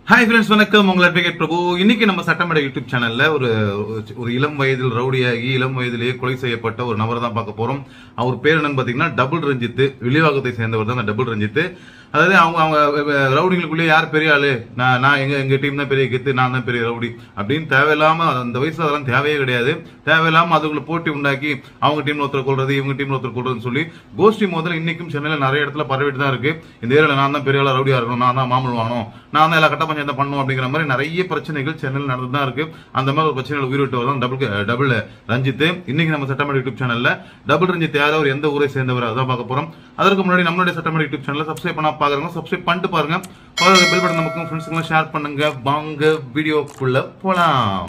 Hi friends வணக்கம் உங்கள் advocate பிரபு இன்னைக்கு நம்ம சட்டமன்ற யூடியூப் சேனல்ல ஒரு ஒரு இளம் வயதில் ரவுடியாகி இளம் வயதிலேயே கொலை செய்யப்பட்ட ஒரு நபரை தான் பார்க்க போறோம் அவர் பேர் என்னன்னு பாத்தீங்கன்னா டபுள் ரஞ்சித் வில்லிவாக்கத்தை சேர்ந்தவர் தான் அந்த டபுள் ரஞ்சித் அதாவது அவங்க அவங்க ரவுடிகளுக்குள்ளேயே யார் பெரிய ஆளு நான் நான் எங்க எங்க டீம் தான் பெரிய கெத்து நான் தான் பெரிய ரவுடி அப்படின்னு தேவையில்லாம அந்த வயசுல அதெல்லாம் தேவையே கிடையாது தேவையில்லாம அதுக்குள்ள போட்டி உண்டாக்கி அவங்க டீம்ல ஒருத்தர் கொள்றது இவங்க டீம்ல ஒருத்தர் கொள்றதுன்னு சொல்லி கோஷ்டி முதல்ல இன்னைக்கும் சென்னையில நிறைய இடத்துல பரவிட்டு தான் இருக்கு இந்த ஏரியால நான் தான் பெரிய ஆளா ரவுடியா இருக்கணும் நான் தான் மாமல் வாங்கணும் நான் தான் எல்லா கட்ட பஞ்சாயத்தை பண்ணணும் அப்படிங்கிற மாதிரி நிறைய பிரச்சனைகள் சென்னையில் நடந்து தான் இருக்கு அந்த மாதிரி ஒரு பிரச்சனைகள் உயிரிட்டு வரதான் டபுள் டபுள் ரஞ்சித் இன்னைக்கு நம்ம சட்டமன்ற யூடியூப் சேனல்ல டபுள் ரஞ்சித் யாரோ அவர் எந்த ஊரை சேர்ந்தவர் அதான் பார்க்க போறோம் அதற்கு முன்னாடி நம்மளுடைய சட்டமன்ற யூடியூப் சேனல்ல சப்ஸ்கிரைப் பண்ணா பாக்குறவங்க சப்ஸ்கிரைப் பண்ணிட்டு பாருங்க பெல் பட்டன் நமக்கும் ஃப்ரெண்ட்ஸுக்கெல்லாம் ஷேர் பண்ணுங்க வாங்க வீடியோக்குள்ள போலாம்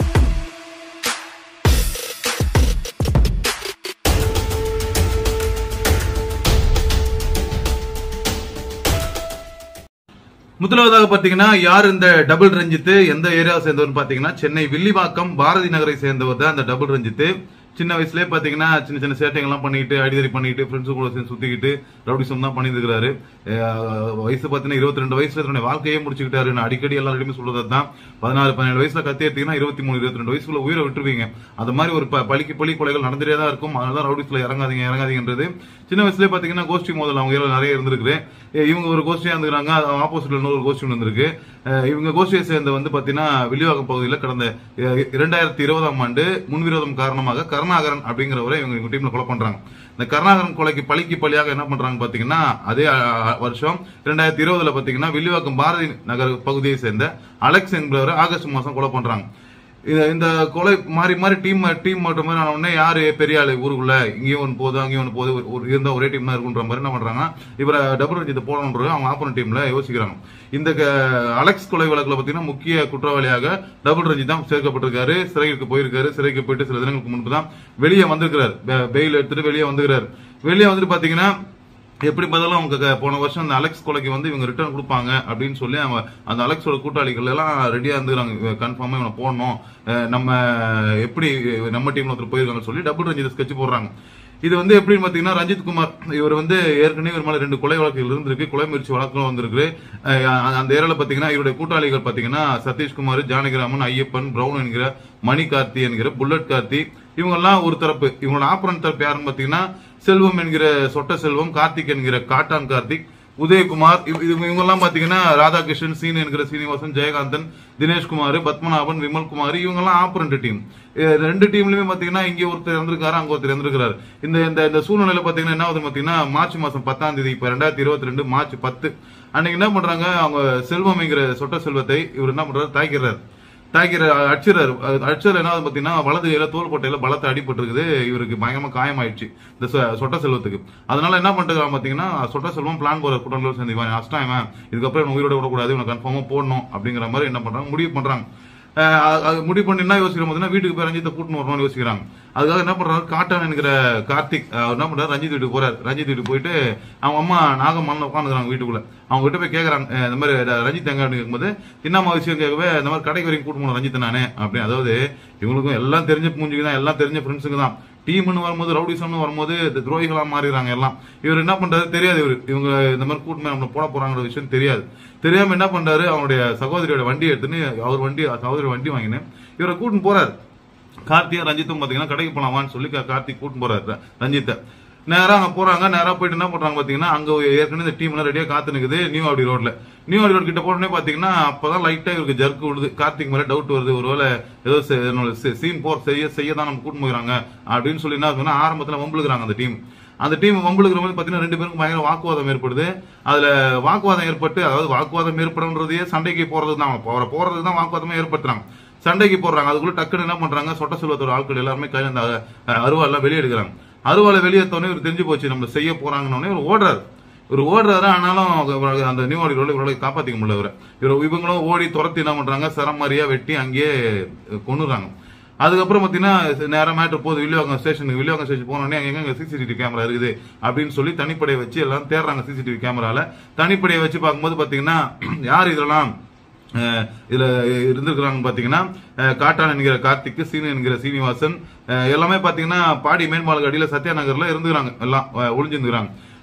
முதலாவதாக பாத்தீங்கன்னா யார் இந்த டபுள் ரஞ்சித் எந்த ஏரியாவை சேர்ந்தவர் பாத்தீங்கன்னா சென்னை வில்லிவாக்கம் பாரதி நகரை சேர்ந்தவர் தான் அந்த டபுள் ரஞ்சித் சின்ன வயசுலயே பாத்தீங்கன்னா சின்ன சின்ன சேட்டைகள்லாம் பண்ணிட்டு அடிதடி பண்ணிட்டு ஃப்ரெண்ட்ஸ் கூட சேர்ந்து சுத்திக்கிட்டு ரவுடிசம் தான் பண்ணிட்டு இருக்கிறாரு அஹ் வயசு பாத்தீங்கன்னா இருபத்தி ரெண்டு வயசுல தன்னுடைய வாழ்க்கையே முடிச்சுக்கிட்டாரு நான் அடிக்கடி எல்லாருடையுமே சொல்றது தான் பதினாறு பதினேழு வயசுல கத்தி எடுத்தீங்கன்னா இருபத்தி மூணு இருபத்தி ரெண்டு வயசுல உயிரை விட்டுருவீங்க அந்த மாதிரி ஒரு ப- பலிக்கு பலி கொலைகள் நடந்துட்டே தான் இருக்கும் அதனால ரவுடிஸ்ல இறங்காதீங்க இறங்காதீங்கன்றது சின்ன வயசுலயே பாத்தீங்கன்னா கோஷ்டி மோதல் அவங்க ஏரியால நிறைய இருந்திருக்கு எ, இவங்க ஒரு கோஷ்டியா இருந்துக்கிறாங்க ஆப்போசிட்ல இன்னொரு கோஷ்டி வந்திருக்கு அஹ் இவங்க கோஷ்டியை சேர்ந்த வந்து பாத்தீங்கன்னா வில்லிவாக்கம் பகுதியில் கடந்த அஹ், இரண்டாயிரத்தி இருபதாம் ஆண்டு முன்விரோதம் காரணமாக கருணாகரன் அப்படிங்கிறவரை இவங்க இவங்க டீம்ல கொலை பண்றாங்க இந்த கருணாகரன் கொலைக்கு பழிக்கு பழியாக என்ன பண்றாங்க பாத்தீங்கன்னா அதே அஹ், வருஷம் இரண்டாயிரத்தி இருபதுல பாத்தீங்கன்னா வில்லிவாக்கம் பாரதி நகர் பகுதியை சேர்ந்த அலெக்ஸ் என்பவரை ஆகஸ்ட் மாசம் கொலை பண்றாங்க இது- இந்த கொலை மாறி மாறி டீம் டீம் மட்டும் மாதிரி ஆன உடனே யாரு பெரிய ஆளு ஊருக்குள்ள இங்கேயும் ஒன்று போகுது அங்கேயும் ஒன்று போகுது ஒரு- ஒரு இருந்தா ஒரே டீம் தான் இருக்குன்ற மாதிரி என்ன பண்றாங்க இவரை டபுள் ரஞ்சித்தை போடணுன்றது அவங்க ஆப்போனன் டீம்ல யோசிக்கிறாங்க இந்த க- அலெக்ஸ் கொலை வழக்குல பாத்தீங்கன்னா முக்கிய குற்றவாளியாக டபுள் ரஞ்சித் தான் சேர்க்கப்பட்டிருக்காரு சிறைக்கு போயிருக்காரு சிறைக்கு போயிட்டு சில தினங்களுக்கு முன்பு தான் வெளியே வந்திருக்கிறார் பெ- பெயில் எடுத்துட்டு வெளியே வந்திருக்கிறார் வெளியே வந்துட்டு பாத்தீங்கன்னா எப்படி பார்த்தாலும் அவங்க க- போன வருஷம் அந்த அலெக்ஸ் கொலைக்கு வந்து இவங்க ரிட்டர்ன் கொடுப்பாங்க அப்படின்னு சொல்லி அவங்க அந்த அலெக்ஸோட கூட்டாளிகள் எல்லாம் ரெடியா இருந்துக்கிறாங்க கன்ஃபார்மா இவனை போடணும் அஹ் நம்ம எப்படி நம்ம டீம்ல ஒருத்தர் போயிருக்காங்கன்னு சொல்லி டபுள் ரஞ்சித் ஸ்கெட்ச் போடுறாங்க இது வந்து எப்படின்னு பாத்தீங்கன்னா ரஞ்சித் குமார் இவர் வந்து ஏற்கனவே இவர் மேல ரெண்டு கொலை வழக்குகள் இருந்திருக்கு கொலை முயற்சி வழக்கும் வந்திருக்கு அஹ் அந்த ஏரியால பாத்தீங்கன்னா இவருடைய கூட்டாளிகள் பாத்தீங்கன்னா சதீஷ்குமார் ஜானகிராமன் ஐயப்பன் பிரவுன் என்கிற மணி கார்த்தி என்கிற புல்லட் கார்த்தி இவங்க எல்லாம் ஒரு தரப்பு இவங்களோட ஆப்பரன் தரப்பு யாருன்னு பாத்தீங்கன்னா செல்வம் என்கிற சொட்ட செல்வம் கார்த்திக் என்கிற காட்டான் கார்த்திக் உதயகுமார் இவ- இது- இவங்க எல்லாம் பாத்தீங்கன்னா ராதாகிருஷ்ணன் சீன் என்கிற சீனிவாசன் ஜெயகாந்தன் தினேஷ்குமார் பத்மநாபன் விமல்குமார் இவங்க எல்லாம் ஆப்பரண்ட் டீம் ரெண்டு டீம்லயுமே பாத்தீங்கன்னா இங்க ஒருத்தர் இருந்திருக்காரு அங்க ஒருத்தர் இருந்திருக்காரு இந்த இந்த இந்த சூழ்நிலையில பாத்தீங்கன்னா என்ன ஆகுது பாத்தீங்கன்னா மார்ச் மாசம் பத்தாம் தேதி இப்ப ரெண்டாயிரத்தி இருபத்தி ரெண்டு மார்ச் பத்து அன்னைக்கு என்ன பண்றாங்க அவங்க செல்வம் என்கிற சொட்ட செல்வத்தை இவர் என்ன பண்றாரு தாக்கிறார் தாக்கிற அடிச்சிடறாரு அடிச்சர் என்ன ஆகுது பாத்தீங்கன்னா வலது கையில தோள்பட்டையில பலத்தை அடிபட்டிருக்குது இவருக்கு பயங்கரமா காயமாயிடுச்சு இந்த சொ- சொட்ட செல்வத்துக்கு அதனால என்ன பண்ணிட்டு பாத்தீங்கன்னா சொட்ட செல்வம் பிளான் போற கூட்டங்களோட சேர்ந்து இவன் அஷ்டம் இவன் இதுக்கப்புறம் இவன் உயிரோட விடக்கூடாது இவனை கன்ஃபார்மா போடணும் அப்படிங்கிற மாதிரி என்ன பண்றாங்க முடிவு பண்றாங்க அஹ் அது- அது முடிவு பண்ணி என்ன யோசிக்கிறோம் பார்த்தீங்கன்னா வீட்டுக்கு போய் ரஞ்சித்தை கூட்டணும் வரணும்னு யோசிக்கிறாங்க அதுக்காக என்ன பண்றாரு காட்டான் என்கிற கார்த்திக் அவர் என்ன பண்றாரு ரஞ்சித் வீட்டுக்கு போறாரு ரஞ்சித் வீட்டுக்கு போயிட்டு அவங்க அம்மா நாகம்மான் உட்காந்துக்கிறாங்க வீட்டுக்குள்ள அவங்க கிட்ட போய் கேக்குறாங்க அஹ் இந்த மாதிரி ர- ரஞ்சித் எங்க அப்படின்னு கேட்கும்போது என்னம்மா விஷயம் கேட்கவே இந்த மாதிரி கடைக்கு வரைக்கும் கூட்டு போகணும் ரஞ்சித் நானே அப்படின்னு அதாவது இவங்களுக்கும் எல்லாம் தெரிஞ்ச மூஞ்சிக்கு தான் எல்லாம் தெரிஞ்ச ஃப்ரெண்ட்ஸுக்கு தான் டீம்னு வரும்போது ரவுடிசம்னு வரும்போது இந்த துரோகிகளா மாறிடுறாங்க எல்லாம் இவர் என்ன பண்றாரு தெரியாது இவர் இவங்க இந்த மாதிரி கூட்டமே நம்மள போட போறாங்கிற விஷயம் தெரியாது தெரியாம என்ன பண்றாரு அவனுடைய சகோதரியோட வண்டி எடுத்துன்னு அவர் வண்டி சகோதரி வண்டி வாங்கினு இவரை கூட்டின்னு போறாரு கார்த்தியா ரஞ்சித்தும் பாத்தீங்கன்னா கடைக்கு போலாமான்னு சொல்லி கா- கார்த்திக் கூட்டின்னு போறாரு ர- ரஞ்சித்தை நேரா அங்க போறாங்க நேரா போயிட்டு என்ன பண்றாங்க பாத்தீங்கன்னா அங்க ஏற்கனவே இந்த டீம் எல்லாம் ரெடியா காத்து நிக்குது நியூ ஆடி ரோட்ல நியூ ஆடி ரோட் கிட்ட போனே பாத்தீங்கன்னா அப்பதான் லைட்டா இவருக்கு ஜர்க்கு விடுது கார்த்திக் மேல டவுட் வருது ஒருவேளை ஏதோ செ- என்னோட சீன் போர் செய்ய செய்ய தான் நம்ம கூட்டு போகிறாங்க அப்படின்னு சொல்லி என்ன சொன்னா ஆரம்பத்துல வம்புழுக்கிறாங்க அந்த டீம் அந்த டீம் வம்புழுக்கிற போது பாத்தீங்கன்னா ரெண்டு பேருக்கும் பயங்கர வாக்குவாதம் ஏற்படுது அதுல வாக்குவாதம் ஏற்பட்டு அதாவது வாக்குவாதம் ஏற்படுறதையே சண்டைக்கு போறது தான் அவரை போறது தான் வாக்குவாதமே ஏற்படுத்துறாங்க சண்டைக்கு போடுறாங்க அதுக்குள்ள டக்குன்னு என்ன பண்றாங்க சொட்ட செல்வத்தோட ஆட்கள் எல்லாருமே கையில அந்த அஹ், அருவாள்லாம் வெளியே எடுக்கிறாங்க அருவாளை வெளியேற்றோடனே இவர் தெரிஞ்சு போச்சு நம்ம செய்ய போறாங்கன்னு இவர் ஓடுறாரு இவர் ஓடுறாரு ஆனாலும் இவரை அந்த நியூ ஆடி ரோல இவரால் காப்பாத்திக்க முடியல இவரை இவர் இவங்களும் ஓடி துரத்தி என்ன பண்றாங்க சரமாரியா வெட்டி அங்கேயே கொண்டுறாங்க அதுக்கப்புறம் பாத்தீங்கன்னா நேரம் மேட்ரு போகுது வில்லிவாக்கம் ஸ்டேஷனுக்கு வில்லிவாக்கம் ஸ்டேஷன் போனோடனே அங்க எங்க சிசிடிவி கேமரா இருக்குது அப்படின்னு சொல்லி தனிப்படையை வச்சு எல்லாம் தேடுறாங்க சிசிடிவி கேமரால தனிப்படையை வச்சு பார்க்கும்போது பாத்தீங்கன்னா யார் இதெல்லாம் அஹ் இதுல இருந்திருக்கிறாங்க பாத்தீங்கன்னா அஹ் காட்டான் என்கிற கார்த்திக் சீனு என்கிற சீனிவாசன் அஹ் எல்லாமே பாத்தீங்கன்னா பாடி மேன்பாலுக்கு அடியில சத்யா நகர்ல இருந்துக்கிறாங்க எல்லாம் அஹ் ஒளிஞ்சிருந்துக்கிறாங்க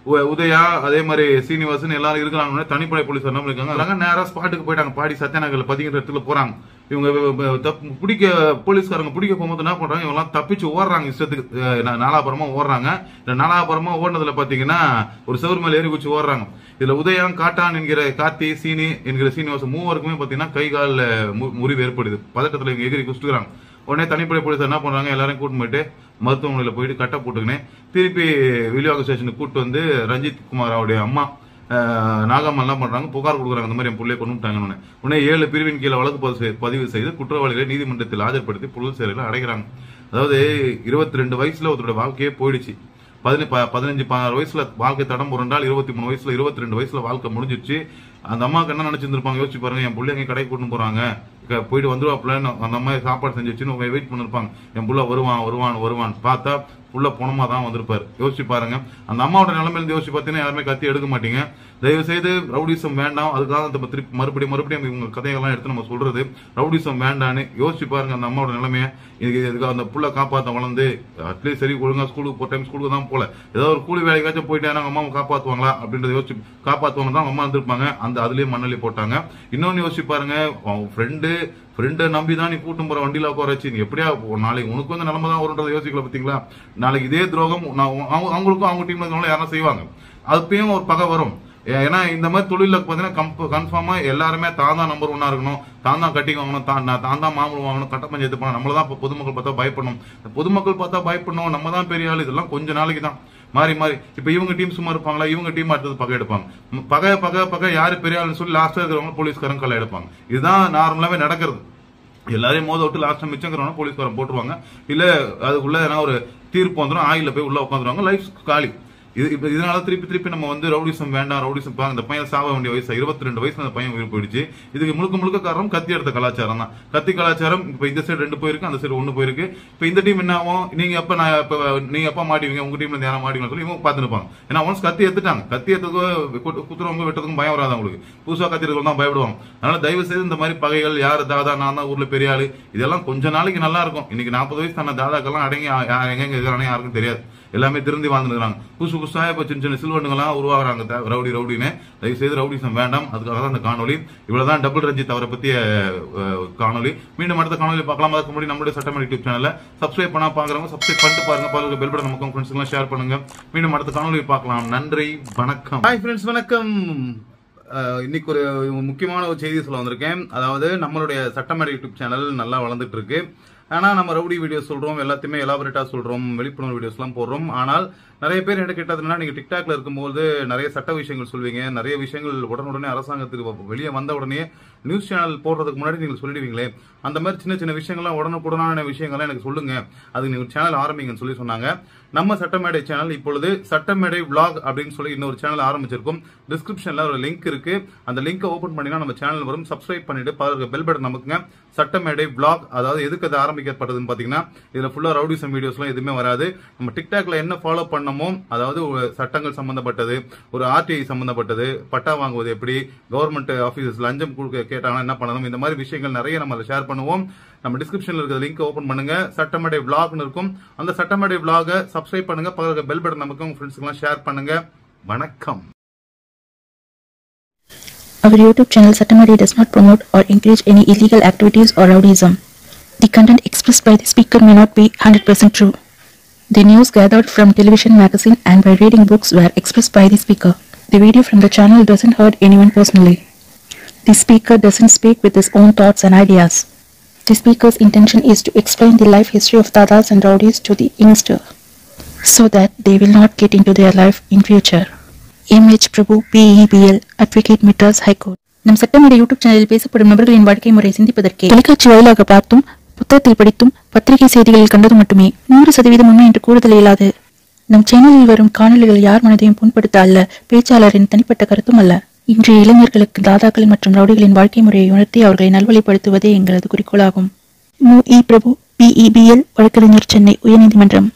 உ- உதயா அதே மாதிரி சீனிவாசன் எல்லாரும் இருக்கிறாங்க தனிப்படை போலீஸ் என்ன இருக்காங்க அதனால நேரா ஸ்பாட்டுக்கு போயிட்டாங்க பாடி சத்யநகர்ல பதிக்கிற இடத்துல போறாங்க இவங்க வ- வ- தப்பு- பிடிக்க போலீஸ்காரங்க பிடிக்க போகும்போது என்ன பண்றாங்க இவங்க எல்லாம் தப்பிச்சு ஓடுறாங்க இஷ்டத்துக்கு அஹ், நா- நாலாபுரமா ஓடுறாங்க இந்த நாலாபுரமா ஓடுனதுல பாத்தீங்கன்னா ஒரு செவர் மேல ஏறி குச்சி ஓடுறாங்க இதுல உதயம் காட்டான் என்கிற கார்த்தி சீனி என்கிற சீனிவாசன் மூவருக்குமே பாத்தீங்கன்னா கை கால்ல மு- முறிவு ஏற்படுது பதட்டத்துல இவங்க எகிரி குச்சிக்கிறாங்க உடனே தனிப்படை போலீஸ் என்ன பண்றாங்க எல்லாரையும் கூட்டு போயிட்டு மருத்துவமனையில போயிட்டு கட்ட போட்டுக்கினே திருப்பி வில்லிவாக்க ஸ்டேஷனுக்கு கூட்டு வந்து ரஞ்சித் குமார் அவருடைய அம்மா அஹ், நாகம்மா என்ன பண்றாங்க புகார் கொடுக்குறாங்க இந்த மாதிரி என் பிள்ளைய கொண்டு விட்டாங்கன்னு உடனே ஏழு பிரிவின் கீழே வழக்கு பதிவு செய்- பதிவு செய்து குற்றவாளிகளை நீதிமன்றத்தில் ஆஜர்படுத்தி புழல் சிறையில் அடைக்கிறாங்க அதாவது இருபத்தி ரெண்டு வயசுல ஒருத்தருடைய வாழ்க்கையே போயிடுச்சு பதினி- ப- பதினஞ்சு பதினாறு வயசுல வாழ்க்கை தடம் புரண்டால் இருபத்தி மூணு வயசுல இருபத்தி ரெண்டு வயசுல வாழ்க்கை முடிஞ்சிருச்சு அந்த அம்மாவுக்கு என்ன நினைச்சிருந்திருப்பாங்க யோசிச்சு பாருங்க என் பிள்ளைங்க கடைக்கு கூட்டு போறாங்க க- போயிட்டு வந்துருவாப்புல அந்த அம்மா சாப்பாடு செஞ்சு வச்சுன்னு வெயிட் பண்ணிருப்பாங்க என் புள்ள வருவான் வருவான் வருவான் பார்த்தா புள்ள பணமா தான் வந்திருப்பாரு யோசிச்சு பாருங்க அந்த அம்மாவோட நிலைமையில இருந்து யோசிச்சு பார்த்தீங்கன்னா யாருமே கத்தி எடுக்க மாட்டீங்க தயவு செய்து ரவுடிசம் வேண்டாம் அதுக்காக நம்ம திருப்பி மறுபடியும் மறுபடியும் இவங்க கதையெல்லாம் எடுத்து நம்ம சொல்றது ரவுடிசம் வேண்டான்னு யோசிச்சு பாருங்க அந்த அம்மாவோட நிலைமைய இதுக்கு இதுக்கு அந்த புள்ள காப்பாத்த வளர்ந்து அட்லீஸ்ட் சரி ஒழுங்கா ஸ்கூலுக்கு போற டைம் ஸ்கூலுக்கு தான் போல ஏதோ ஒரு கூலி வேலைக்காச்சும் போயிட்டு அவங்க அம்மாவை காப்பாத்துவாங்களா அப்படின்றத யோசிச்சு காப்பாத்துவாங்க தான் அம்மா இருந்திருப்பாங்க அந்த அதுலயே மண்ணலி போட்டாங்க இன்னொன்னு யோசிச்சு பாருங்க அவன் ஃப்ரெண்டு ஃப்ரெண்டை நம்பி தான் நீ கூட்டும் போற வண்டியில உட்கார வச்சு நீ எப்படியா போ- நாளைக்கு உனக்கு வந்து நிலைமை தான் வரும்ன்றதை யோசிக்கல பாத்தீங்களா நாளைக்கு இதே துரோகம் நான் உ- அவங்க- அவங்களுக்கும் அவங்க டீம்ல இருக்கவங்களும் யாரும் செய்வாங்க அப்பயும் ஒரு பகை வரும் ஏ- ஏன்னா இந்த மாதிரி தொழில பாத்தீங்கன்னா கன்ஃபார்மா எல்லாருமே தான் தான் நம்பர் ஒன்னா இருக்கணும் தான் தான் கட்டி வாங்கணும் தான் நான் தான் தான் மாமூல் வாங்கணும் கட்ட பஞ்சாயத்து பண்ணணும் நம்மள தான் இப்ப பொதுமக்கள் பார்த்தா பயப்படணும் இந்த பொதுமக்கள் பார்த்தா பயப்படணும் நம்ம தான் பெரிய ஆள் இதெல்லாம் கொஞ்ச நாளைக்கு தான் மாறி மாறி இப்ப இவங்க டீம் சும்மா இருப்பாங்களா இவங்க டீம் அடுத்தது பகை எடுப்பாங்க ம், பகை பகை பகை யாரு பெரிய ஆளுன்னு சொல்லி லாஸ்டா இருக்கிறவங்க போலீஸ்காரங்க களை எடுப்பாங்க இதுதான் நார்மலாவே நடக்கிறது எல்லாரையும் மோத விட்டு லாஸ்ட் மிச்சங்கிறவங்க போலீஸ்காரன் போட்டுருவாங்க இல்ல அதுக்குள்ள எதனா ஒரு தீர்ப்பு வந்துடும் ஆயில போய் உள்ள உட்காந்துருவாங்க லைஃப் காலி இது இப்ப இதனால திருப்பி திருப்பி நம்ம வந்து ரவுடிசம் வேண்டாம் ரவுடிசம் பாருங்க இந்த பையன் சாக வேண்டிய வயசு இருபத்தி ரெண்டு வயசுல அந்த பையன் உயிர் போயிடுச்சு இதுக்கு முழுக்க முழுக்க காரணம் கத்தி எடுத்த கலாச்சாரம் தான் கத்தி கலாச்சாரம் இப்ப இந்த சைடு ரெண்டு போயிருக்கு அந்த சைடு ஒண்ணு போயிருக்கு இப்ப இந்த டீம் என்ன ஆகும் நீங்க எப்ப நான் எப்ப நீங்க எப்ப மாட்டுவீங்க உங்க டீம்ல இருந்து யாரும் மாட்டுவீங்கன்னு சொல்லி இவங்க பாத்துருப்பாங்க ஏன்னா ஒன்ஸ் கத்தி எடுத்துட்டாங்க கத்தி எடுத்ததுக்கு குத்துறவங்க வெட்டதுக்கும் பயம் வராது அவங்களுக்கு புதுசா கத்தி எடுக்கிறவங்க தான் பயப்படுவாங்க அதனால தயவு செய்து இந்த மாதிரி பகைகள் யாரு தாதா நான் தான் ஊர்ல பெரிய ஆளு இதெல்லாம் கொஞ்ச நாளைக்கு நல்லா இருக்கும் இன்னைக்கு நாற்பது வயசு தானே தாதாக்கெல்லாம் அடங்கி யா- யா- எங்கெங்க இருக்கிறானே யாருக்கும் தெரியாது எல்லாமே திருந்தி வாழ்ந்துருக்காங்க புதுசு புதுசா இப்ப சின்ன சின்ன சில்வண்டுங்களாம் உருவாகிறாங்க த- ரவுடி ரவுடின்னு தயவு செய்து ரவுடிசம் வேண்டாம் அதுக்காக தான் அந்த காணொலி இவ்வளவுதான் டபுள் ரஞ்சித் அவரை பத்திய அஹ், காணொலி மீண்டும் அடுத்த காணொலி பார்க்கலாம் அதுக்கு முன்னாடி நம்மளுடைய சட்டமன்ற யூடியூப் சேனல்ல சப்ஸ்கிரைப் பண்ணா பாக்குறவங்க சப்ஸ்கிரைப் பண்ணிட்டு பாருங்க பாருங்க பெல் பட்டன் நமக்கு ஃப்ரெண்ட்ஸ் எல்லாம் ஷேர் பண்ணுங்க மீண்டும் அடுத்த காணொலி பார்க்கலாம் நன்றி வணக்கம் ஹாய் ஃப்ரெண்ட்ஸ் வணக்கம் அஹ், இன்னைக்கு ஒரு முக்கியமான ஒரு செய்தி சொல்ல வந்திருக்கேன் அதாவது நம்மளுடைய சட்டமன்ற யூடியூப் சேனல் நல்லா வளர்ந்துட்டு இருக்கு ஆனா நம்ம ரவுடி வீடியோ சொல்றோம் எல்லாத்தையுமே எலாபரேட்டா சொல்றோம் விழிப்புணர்வு வீடியோஸ் எல்லாம் போடுறோம் ஆனால் நிறைய பேர் என்ன கேட்டதுன்னா நீங்க டிக்டாக்ல இருக்கும்போது நிறைய சட்ட விஷயங்கள் சொல்வீங்க நிறைய விஷயங்கள் உடனுடனே அரசாங்கத்துக்கு வெளியே வந்த உடனே நியூஸ் சேனல் போடுறதுக்கு முன்னாடி நீங்க சொல்லிடுவீங்களே அந்த மாதிரி சின்ன சின்ன விஷயங்கள்லாம் உடனுக்குடனான விஷயங்கள்லாம் எனக்கு சொல்லுங்க அதுக்கு நீங்க சேனல் ஆரம்பிங்கன்னு சொல்லி சொன்னாங்க நம்ம சட்டமேடை சேனல் இப்பொழுது சட்டமேடை vlog அப்படின்னு சொல்லி இன்னொரு சேனல் ஆரம்பிச்சிருக்கோம் டிஸ்கிரிப்ஷன்ல ஒரு லிங்க் இருக்கு அந்த லிங்கை ஓபன் பண்ணினா நம்ம சேனல் வரும் சப்ஸ்கிரைப் பண்ணிட்டு பாருங்க பெல் பட்டன் நமக்குங்க சட்டமேடை vlog அதாவது எதுக்கு அது ஆரம்பிக்கப்பட்டதுன்னு பாத்தீங்கன்னா இதுல ஃபுல்லா ரவுடிசம் வீடியோஸ்லாம் எதுவுமே வராது நம்ம டிக்டாக்ல என்ன ஃபாலோ பண்ணமோ அதாவது ஒரு சட்டங்கள் சம்பந்தப்பட்டது ஒரு ஆர்டிஐ சம்பந்தப்பட்டது பட்டா வாங்குவது எப்படி கவர்மெண்ட் ஆபீசஸ் லஞ்சம் கொடுக்க கேட்டாங்கன்னா என்ன பண்ணணும் இந்த மாதிரி விஷயங்கள் நிறைய நம்ம ஷேர் பண்ணுவோம் நம்ம டிஸ்கிரிப்ஷன்ல இருக்கிற லிங்க் ஓபன் பண்ணுங்க சட்டமேடை vlogனு இருக்கும் அந்த சட்டமேடை vlog சப்ஸ்கிரைப் பண்ணுங்க பக்கத்துல பெல் பட்டன் நமக்கு உங்க ஃப்ரெண்ட்ஸ்க்கு ஷேர் பண்ணுங்க வணக்கம் Our YouTube channel Satamari does not promote or encourage any illegal activities or rowdyism. The content expressed by the speaker may not be 100% true. The news gathered from television, magazine, and by reading books were expressed by the speaker. The video from the channel doesn't hurt anyone personally. The speaker doesn't speak with his own thoughts and ideas. The speaker's intention is to explain the life history of dadas and rowdies to the youngster so that they will not get into their life in future. MH Prabhu BEBL advocate Madras high court நம் Sattamedai YouTube சேனலில் பேசப்படும் நபர்களின் வாழ்க்கை முறை சிந்திப்பதற்கே தொலைக்காட்சி வாயிலாக பார்த்தும் புத்தகத்தில் படித்தும் பத்திரிகை செய்திகளில் கண்டது மட்டுமே நூறு சதவீதம் உண்மை என்று கூறுதல் இயலாது நம் சேனலில் வரும் காணொளிகள் யார் மனதையும் புண்படுத்த அல்ல பேச்சாளரின் தனிப்பட்ட கருத்தும் அல்ல இன்றைய இளைஞர்களுக்கு தாதாக்கள் மற்றும் ரவுடிகளின் வாழ்க்கை முறையை உணர்த்தி அவர்களை நல்வழிப்படுத்துவதே எங்களது குறிக்கோளாகும் மு இ பிரபு பிஇபிஎல் வழக்கறிஞர் சென்னை உயர்நீதிமன்றம்